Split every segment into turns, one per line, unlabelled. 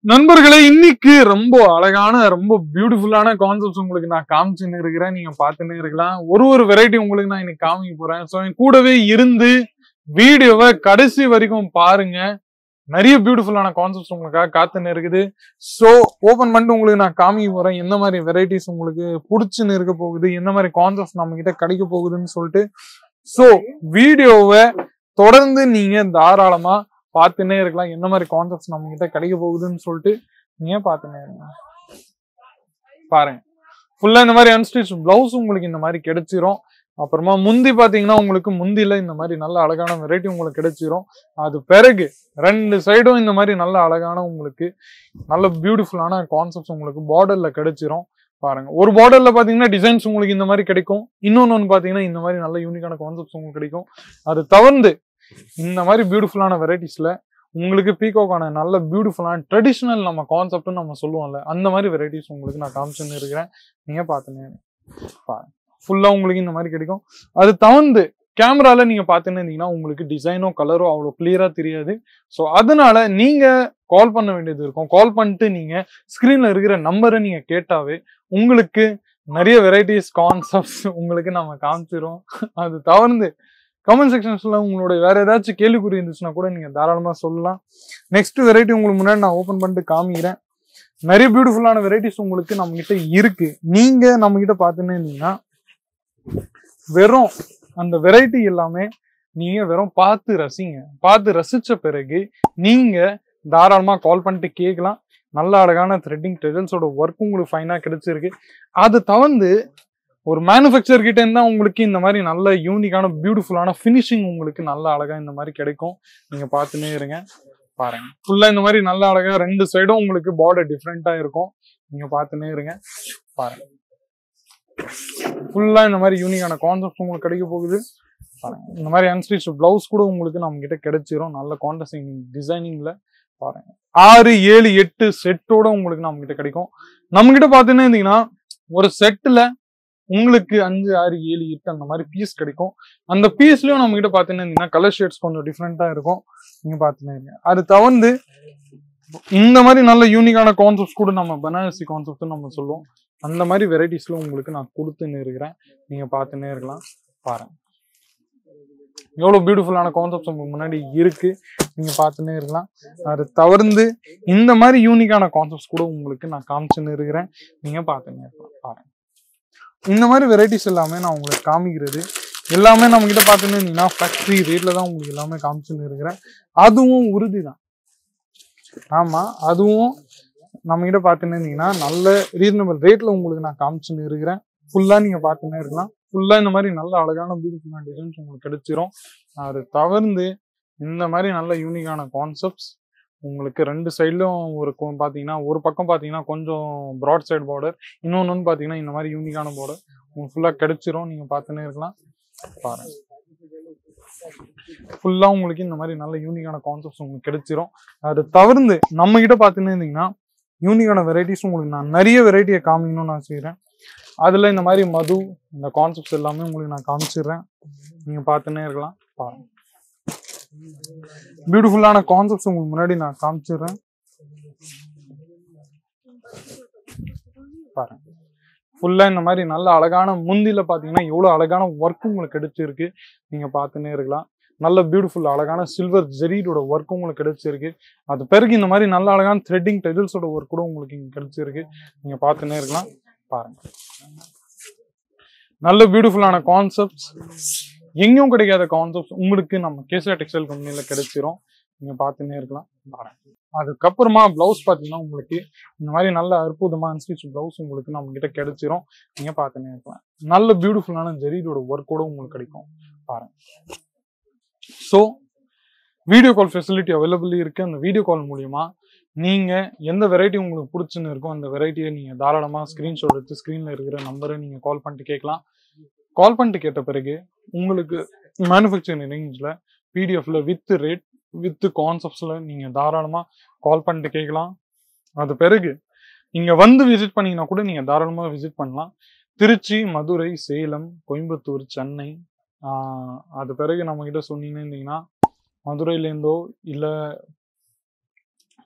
நண்பர்களே இன்னைக்கு ரொம்ப அழகான ரொம்ப பியூட்டிஃபுல்லான கான்செப்ட்ஸ் உங்களுக்கு நான் காமிச்சுன்னு இருக்கிறேன் நீங்க பார்த்துன்னு இருக்கலாம் ஒரு ஒரு வெரைட்டி உங்களுக்கு நான் இன்னைக்கு காமிக்க போறேன் ஸோ என் கூடவே இருந்து வீடியோவை கடைசி வரைக்கும் பாருங்க நிறைய பியூட்டிஃபுல்லான கான்செப்ட்ஸ் உங்களுக்காக காத்துன்னு இருக்குது ஸோ ஓபன் பண்ணிட்டு உங்களுக்கு நான் காமிக்க போறேன் எந்த மாதிரி வெரைட்டிஸ் உங்களுக்கு பிடிச்சுன்னு இருக்க போகுது எந்த மாதிரி கான்செப்ட்ஸ் நம்ம கிட்ட கிடைக்க போகுதுன்னு சொல்லிட்டு ஸோ வீடியோவை தொடர்ந்து நீங்க தாராளமா பார்த்துன்னே இருக்கலாம் என்ன மாதிரி கான்செப்ட்ஸ் நம்ம கிட்ட கிடைக்க போகுதுன்னு சொல்லிட்டு நீங்க பார்த்துன்னே இருங்க பாருங்க ஃபுல்லா இந்த மாதிரி அன்ஸ்டிச் பிளவுஸ் உங்களுக்கு இந்த மாதிரி கிடைச்சிரும் அப்புறமா முந்தி பாத்தீங்கன்னா உங்களுக்கு முந்தில இந்த மாதிரி நல்ல அழகான வெரைட்டி உங்களுக்கு கிடைச்சிரும் அது பிறகு ரெண்டு சைடும் இந்த மாதிரி நல்ல அழகான உங்களுக்கு நல்ல பியூட்டிஃபுல்லான கான்செப்ட்ஸ் உங்களுக்கு பார்டர்ல கிடைச்சிரும் பாருங்க ஒரு பார்டர்ல பாத்தீங்கன்னா டிசைன்ஸ் உங்களுக்கு இந்த மாதிரி கிடைக்கும் இன்னொன்னு ஒன்று பாத்தீங்கன்னா இந்த மாதிரி நல்ல யூனிக்கான கான்செப்ட்ஸ் உங்களுக்கு கிடைக்கும் அது தவிர்த்து இந்த மாதிரி பியூட்டிஃபுல்லான வெரைட்டிஸ்ல உங்களுக்கு பீகோக்கான நல்ல பியூட்டிஃபுல்லான ட்ரெடிஷ்னல் நம்ம கான்செப்ட்னு நம்ம சொல்லுவோம்ல அந்த மாதிரி வெரைட்டிஸ் உங்களுக்கு நான் காமிச்சுன்னு இருக்கிறேன் நீங்க பாத்துன்னு பாருங்க ஃபுல்லா உங்களுக்கு இந்த மாதிரி கிடைக்கும் அது தவிர்த்து கேமரால நீங்க பார்த்துன்னு இருந்தீங்கன்னா உங்களுக்கு டிசைனோ கலரோ அவ்வளோ கிளியரா தெரியாது ஸோ அதனால நீங்க கால் பண்ண வேண்டியது இருக்கும் கால் பண்ணிட்டு நீங்க ஸ்கிரீன்ல இருக்கிற நம்பரை நீங்க கேட்டாவே உங்களுக்கு நிறைய வெரைட்டிஸ் கான்செப்ட்ஸ் உங்களுக்கு நம்ம காமிச்சிரும் அது தவிர்த்து கமெண்ட் செக்ஷன்ஸ்ல உங்களோட வேற ஏதாச்சும் கேள்விக்குறி இருந்துச்சுன்னா கூட நீங்க தாராளமா சொல்லலாம் நெக்ஸ்ட் வெரைட்டி உங்களுக்கு முன்னாடி நான் ஓபன் பண்ணிட்டு காமிக்கிறேன் நிறைய பியூட்டிஃபுல்லான வெரைட்டிஸ் உங்களுக்கு நம்ம கிட்ட இருக்கு நீங்க நம்ம கிட்ட பாத்துன்னு இருந்தீங்கன்னா வெறும் அந்த வெரைட்டி எல்லாமே நீங்க வெறும் பார்த்து ரசிங்க பார்த்து ரசிச்ச பிறகு நீங்க தாராளமா கால் பண்ணிட்டு கேட்கலாம் நல்ல அழகான த்ரெட்டிங் டெசல்ஸோட ஒர்க் உங்களுக்கு ஃபைனா கிடைச்சிருக்கு அது தவிர்த்து ஒரு மேனுஃபேக்சர் கிட்ட இருந்தா உங்களுக்கு இந்த மாதிரி நல்ல யூனிக்கான பியூட்டிஃபுல்லான ஃபினிஷிங் உங்களுக்கு நல்ல அழகா இந்த மாதிரி கிடைக்கும் நீங்க பார்த்துன்னே இருங்க பாருங்க ஃபுல்லா இந்த மாதிரி நல்ல அழகா ரெண்டு சைடும் உங்களுக்கு பார்டர் டிஃப்ரெண்டா இருக்கும் நீங்க பார்த்துன்னே இருங்க பாருங்க ஃபுல்லா இந்த மாதிரி யூனிக்கான கான்செப்ட் உங்களுக்கு கிடைக்க போகுது பாருங்க இந்த மாதிரி அன்ஸ்டிச் பிளவுஸ் கூட உங்களுக்கு நம்ம கிட்ட கிடைச்சிரும் நல்ல கான்டெஸ்டிங் டிசைனிங்ல பாருங்க ஆறு ஏழு எட்டு செட்டோட உங்களுக்கு நம்ம கிட்ட கிடைக்கும் நம்ம கிட்ட பாத்தீங்கன்னா இருந்தீங்கன்னா ஒரு செட்டுல உங்களுக்கு அஞ்சு ஆறு ஏழு எட்டு அந்த மாதிரி பீஸ் கிடைக்கும் அந்த பீஸ்லயும் நம்ம கிட்ட பாத்தீங்கன்னா கலர் ஷேட்ஸ் கொஞ்சம் டிஃப்ரெண்டா இருக்கும் நீங்க பாத்துன்னு அது தவிர்த்து இந்த மாதிரி நல்ல யூனிக்கான கான்செப்ட்ஸ் கூட நம்ம பனாரசி கான்செப்ட் நம்ம சொல்லுவோம் அந்த மாதிரி வெரைட்டிஸ்ல உங்களுக்கு நான் கொடுத்துன்னு இருக்கிறேன் நீங்க பார்த்துன்னே இருக்கலாம் பாருங்க எவ்வளவு பியூட்டிஃபுல்லான கான்செப்ட்ஸ் உங்களுக்கு முன்னாடி இருக்கு நீங்க பார்த்துன்னே இருக்கலாம் அது தவிர்த்து இந்த மாதிரி யூனிக்கான கான்செப்ட்ஸ் கூட உங்களுக்கு நான் காமிச்சுன்னு இருக்கிறேன் நீங்க பார்த்துன்னே இருக்கலாம் பாருங்க இந்த மாதிரி வெரைட்டிஸ் எல்லாமே நான் உங்களுக்கு காமிக்கிறது எல்லாமே நம்ம கிட்ட பார்த்துன்னு இருந்தீங்கன்னா ஃபேக்ட்ரி ரேட்ல தான் உங்களுக்கு எல்லாமே காமிச்சுன்னு இருக்கிறேன் அதுவும் உறுதி தான் ஆமா அதுவும் நம்ம கிட்ட பார்த்துன்னு இருந்தீங்கன்னா நல்ல ரீசனபிள் ரேட்ல உங்களுக்கு நான் காமிச்சுன்னு இருக்கிறேன் ஃபுல்லா நீங்க பார்த்துன்னே இருக்கலாம் ஃபுல்லா இந்த மாதிரி நல்ல அழகான பியூட்டிஃபுல்லான டிசைன்ஸ் உங்களுக்கு கிடைச்சிரும் அது தவிர்த்து இந்த மாதிரி நல்ல யூனிக்கான கான்செப்ட்ஸ் உங்களுக்கு ரெண்டு சைட்லும் ஒரு கொ- பாத்தீங்கன்னா ஒரு பக்கம் பாத்தீங்கன்னா கொஞ்சம் ப்ராட் சைடு பார்டர் இன்னொன்னு வந்து பாத்தீங்கன்னா இந்த மாதிரி யூனிக்கான பார்டர் உங்களுக்கு ஃபுல்லா கிடைச்சிரும் நீங்க பார்த்துன்னே இருக்கலாம் பாருங்க ஃபுல்லா உங்களுக்கு இந்த மாதிரி நல்ல யூனிக்கான கான்செப்ட்ஸ் உங்களுக்கு கிடைச்சிரும் அது தவிர்த்து நம்ம கிட்ட பாத்துன்னு இருந்தீங்கன்னா யூனிக்கான வெரைட்டிஸ் உங்களுக்கு நான் நிறைய வெரைட்டியை காமிக்கணும்னு நான் செய்கிறேன் அதில் இந்த மாதிரி மது இந்த கான்செப்ட்ஸ் எல்லாமே உங்களுக்கு நான் காமிச்சிடுறேன் நீங்கள் பார்த்துன்னே இருக்கலாம் பாருங்க பியூட்டிஃபுல்லான கான்செப்ட்ஸ் உங்களுக்கு முன்னாடி நான் காமிச்சிடுறேன் பாருங்க ஃபுல்லாக இந்த மாதிரி நல்ல அழகான முந்தில பார்த்தீங்கன்னா எவ்வளோ அழகான ஒர்க் உங்களுக்கு கிடைச்சிருக்கு நீங்கள் பார்த்துன்னே இருக்கலாம் நல்ல பியூட்டிஃபுல் அழகான சில்வர் ஜெரீடோட ஒர்க் உங்களுக்கு கிடைச்சிருக்கு அது பிறகு இந்த மாதிரி நல்ல அழகான த்ரெட்டிங் டெஜல்ஸோட ஒர்க் கூட உங்களுக்கு இங்க கிடைச்சிருக்கு நீங்க பார்த்துன்னே இருக்கலாம் பாருங்க நல்ல பியூட்டிஃபுல்லான கான்செப்ட்ஸ் எங்கேயும் கிடைக்காத கான்செப்ட்ஸ் உங்களுக்கு நம்ம கேசா டெக்ஸ்டைல் கம்பெனில கிடைச்சிரும் நீங்க பார்த்துன்னே இருக்கலாம் பாருங்க அதுக்கப்புறமா பிளவுஸ் பார்த்தீங்கன்னா உங்களுக்கு இந்த மாதிரி நல்ல அற்புதமா அன்ஸ்டிச் பிளவுஸ் உங்களுக்கு நம்ம கிட்ட கிடைச்சிரும் நீங்க பார்த்துன்னே இருக்கலாம் நல்ல பியூட்டிஃபுல்லான ஜெரீடோட ஒர்க்கோட உங்களுக்கு கிடைக்கும் பாருங்க so video call facility available இருக்கு அந்த வீடியோ கால் மூலியமா நீங்க எந்த வெரைட்டி உங்களுக்கு பிடிச்சுன்னு இருக்கோ அந்த வெரைட்டியை நீங்க தாராளமா ஸ்கிரீன்ஷாட் எடுத்து ஸ்கிரீன்ல இருக்கிற நம்பரை நீங்க கால் பண்ணிட்டு கேட்கலாம் கால் பண்ணிட்டு கேட்ட பிறகு உங்களுக்கு மேனுஃபேக்சரிங் ரேஞ்சில் பிடிஎஃப்ல வித் ரேட் வித் கான்செப்ட்ஸ்ல நீங்க தாராளமா கால் பண்ணிட்டு கேட்கலாம் அது பிறகு இங்க வந்து விசிட் பண்ணீங்கன்னா கூட நீங்க தாராளமா விசிட் பண்ணலாம் திருச்சி மதுரை சேலம் கோயம்புத்தூர் சென்னை ஆஹ் அது பிறகு நம்ம கிட்ட சொன்னீங்கன்னு இருந்தீங்கன்னா மதுரையிலேருந்தோ இல்லை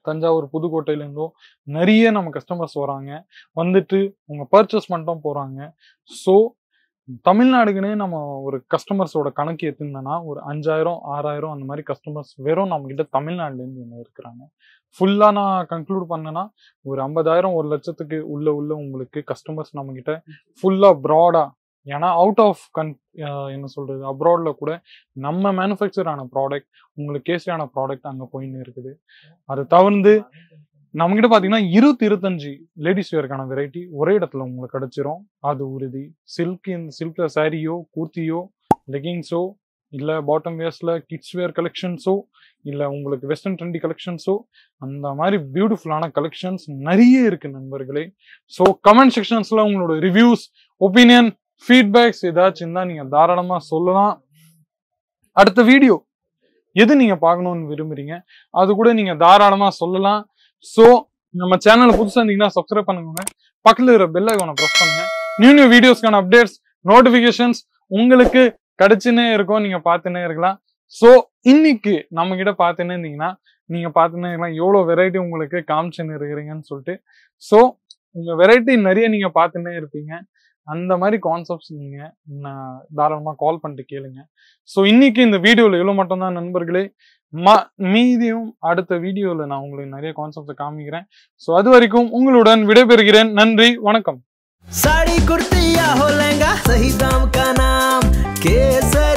தஞ்சாவூர் புதுக்கோட்டையில இருந்தோ நிறைய நம்ம கஸ்டமர்ஸ் வராங்க வந்துட்டு உங்க பர்ச்சேஸ் பண்ணிட்டோம் போறாங்க ஸோ தமிழ்நாடுக்குன்னு நம்ம ஒரு கஸ்டமர்ஸோட கணக்கு எடுத்திருந்தோம்னா ஒரு அஞ்சாயிரம் ஆறாயிரம் அந்த மாதிரி கஸ்டமர்ஸ் வெறும் நம்ம கிட்ட தமிழ்நாடுல இருந்து என்ன இருக்கிறாங்க ஃபுல்லா நான் கன்க்ளூட் பண்ணேன்னா ஒரு ஐம்பதாயிரம் ஒரு லட்சத்துக்கு உள்ள உள்ள உங்களுக்கு கஸ்டமர்ஸ் நம்ம கிட்ட ஃபுல்லா ப்ராடா ஏன்னா அவுட் ஆஃப் கன் என்ன சொல்றது அப்ராட்ல கூட நம்ம மேனுஃபேக்சர் ஆன ப்ராடக்ட் உங்களுக்கு கேசியான ப்ராடக்ட் அங்க போயின்னு இருக்குது அதை தவிர்த்து நம்ம கிட்ட பாத்தீங்கன்னா இருபத்தி இருபத்தஞ்சு லேடிஸ் வேர்க்கான வெரைட்டி ஒரே இடத்துல உங்களுக்கு கிடைச்சிரும் அது உறுதி சில்க் சில்க்ல சாரியோ கூர்த்தியோ லெகிங்ஸோ இல்ல பாட்டம் வேர்ஸ்ல கிட்ஸ் வேர் கலெக்ஷன்ஸோ இல்ல உங்களுக்கு வெஸ்டர்ன் ட்ரெண்டி கலெக்ஷன்ஸோ அந்த மாதிரி பியூட்டிஃபுல்லான கலெக்ஷன்ஸ் நிறைய இருக்கு நண்பர்களே ஸோ கமெண்ட் செக்ஷன்ஸ்ல உங்களோட ரிவ்யூஸ் ஒப்பீனியன் ஃபீட்பேக்ஸ் ஏதாச்சும் இருந்தா நீங்க தாராளமா சொல்லலாம் அடுத்த வீடியோ எது நீங்க பார்க்கணும்னு விரும்புறீங்க அது கூட நீங்க தாராளமா சொல்லலாம் ஸோ நம்ம சேனலை புதுசா இருந்தீங்கன்னா சப்ஸ்கிரைப் பண்ணுங்க பக்கத்துல இருக்கிற பெல் ஐக்கானை ப்ரெஸ் பண்ணுங்க நியூ நியூ வீடியோஸ்க்கான அப்டேட்ஸ் நோட்டிபிகேஷன்ஸ் உங்களுக்கு கிடைச்சுன்னே இருக்கும் நீங்க பார்த்துன்னே இருக்கலாம் ஸோ இன்னைக்கு நம்ம கிட்ட பார்த்துன்னே இருந்தீங்கன்னா நீங்க பார்த்துன்னே இருக்கலாம் எவ்வளோ வெரைட்டி உங்களுக்கு காமிச்சுன்னு இருக்கிறீங்கன்னு சொல்லிட்டு ஸோ உங்க வெரைட்டி நிறைய நீங்க பார்த்துன்னே இருப்பீங்க அந்த மாதிரி கான்செப்ட்ஸ் நீங்க நான் தாராளமா கால் பண்ணிட்டு கேளுங்க ஸோ இன்னைக்கு இந்த வீடியோல இவ்வளோ மட்டும்தான் நண்பர்களே ம மீதியும் அடுத்த வீடியோல நான் உங்களுக்கு நிறைய கான்செப்ட்ஸை காமிக்கிறேன் ஸோ அது வரைக்கும் உங்களுடன் விடைபெறுகிறேன் நன்றி வணக்கம்
साड़ी कुर्ती या हो लहंगा सही दाम का नाम केसर